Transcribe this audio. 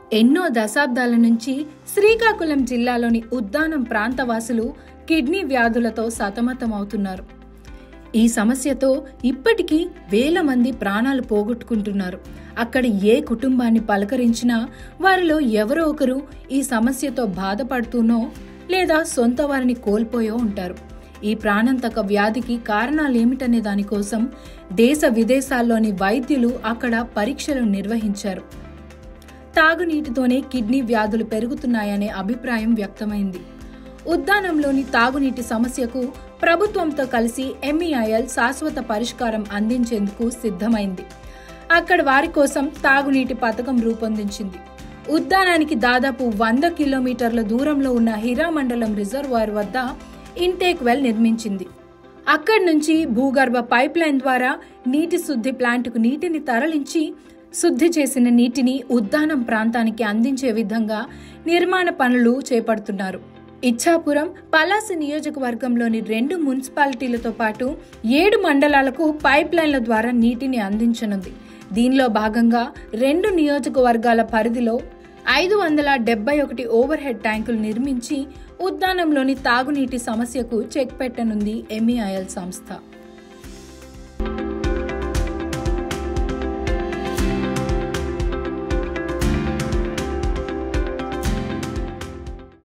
ఎన్నో దశాబ్దాల నుంచి శ్రీకాకుళం జిల్లాలోని ఉద్దానం ప్రాంతవాసులు కిడ్నీ వ్యాధులతో సతమతమవుతున్నారు ఈ సమస్యతో ఇప్పటికీ వేల మంది ప్రాణాలు పోగొట్టుకుంటున్నారు అక్కడ ఏ కుటుంబాన్ని పలకరించినా వారిలో ఎవరో ఒకరు ఈ సమస్యతో బాధపడుతూనో లేదా సొంత వారిని కోల్పోయో ఉంటారు ఈ ప్రాణాంతక వ్యాధికి కారణాలేమిటనే దానికోసం దేశ విదేశాల్లోని వైద్యులు అక్కడ పరీక్షలు నిర్వహించారు తాగునీటితోనే కిడ్నీ వ్యాధులు పెరుగుతున్నాయనే అభిప్రాయం వ్యక్తమైంది ఉద్దానంలోని తాగునీటి సమస్యకు ప్రభుత్వంతో కలిసి ఎంఈఐఎల్ శాశ్వత పరిష్కారం అందించేందుకు సిద్ధమైంది అక్కడ వారి కోసం తాగునీటి పథకం రూపొందించింది ఉద్దానానికి దాదాపు వంద కిలోమీటర్ల దూరంలో ఉన్న హిరామండలం రిజర్వాయర్ వద్ద ఇంటేక్ వెల్ నిర్మించింది అక్కడి నుంచి భూగర్భ పైప్ లైన్ ద్వారా నీటి శుద్ధి ప్లాంటుకు నీటిని తరలించి శుద్ధి చేసిన నీటిని ఉద్దానం ప్రాంతానికి అందించే విధంగా నిర్మాణ పనులు చేపడుతున్నారు ఇచ్ఛాపురం పలాస నియోజకవర్గంలోని రెండు మున్సిపాలిటీలతో పాటు ఏడు మండలాలకు పైప్ లైన్ల ద్వారా నీటిని అందించనుంది దీనిలో భాగంగా రెండు నియోజకవర్గాల పరిధిలో ఐదు వందల డెబ్బై ఒకటి ఓవర్ హెడ్ ట్యాంకులు నిర్మించి ఉద్దానంలోని తాగునీటి సమస్యకు చెక్ పెట్టనుంది ఎంఈఐఎల్ సంస్థ